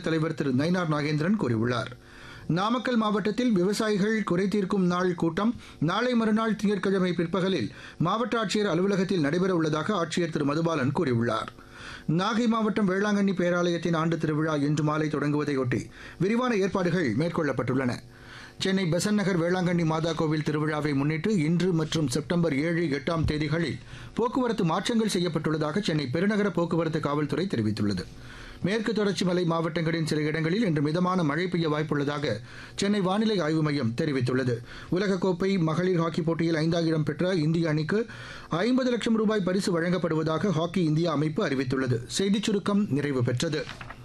தலைவர் திரு நயினார் நாகேந்திரன் கூறியுள்ளார் நாமக்கல் மாவட்டத்தில் விவசாயிகள் குறைதீர்க்கும் நாள் கூட்டம் நாளை மறுநாள் திங்கட்கிழமை பிற்பகலில் மாவட்ட ஆட்சியர் அலுவலகத்தில் நடைபெற உள்ளதாக ஆட்சியர் திரு மதுபாலன் கூறியுள்ளார் நாகை மாவட்டம் வேளாங்கண்ணி பேராலயத்தின் ஆண்டு திருவிழா இன்று மாலை தொடங்குவதையொட்டி விரிவான ஏற்பாடுகள் மேற்கொள்ளப்பட்டுள்ளன சென்னை பெசன் நகர் வேளாங்கண்ணி மாதா கோவில் திருவிழாவை முன்னிட்டு இன்று மற்றும் செப்டம்பர் ஏழு எட்டாம் தேதிகளில் போக்குவரத்து மாற்றங்கள் செய்யப்பட்டுள்ளதாக சென்னை பெருநகர போக்குவரத்து காவல்துறை தெரிவித்துள்ளது மேற்கு தொடர்ச்சி மலை மாவட்டங்களின் சில இடங்களில் இன்று மிதமான மழை பெய்ய வாய்ப்புள்ளதாக சென்னை வானிலை ஆய்வு மையம் தெரிவித்துள்ளது உலகக்கோப்பை மகளிர் ஹாக்கி போட்டியில் ஐந்தாவது இடம் பெற்ற இந்திய அணிக்கு ஐம்பது லட்சம் ரூபாய் பரிசு வழங்கப்படுவதாக ஹாக்கி இந்தியா அமைப்பு அறிவித்துள்ளது செய்திச் சுருக்கம் நிறைவு பெற்றது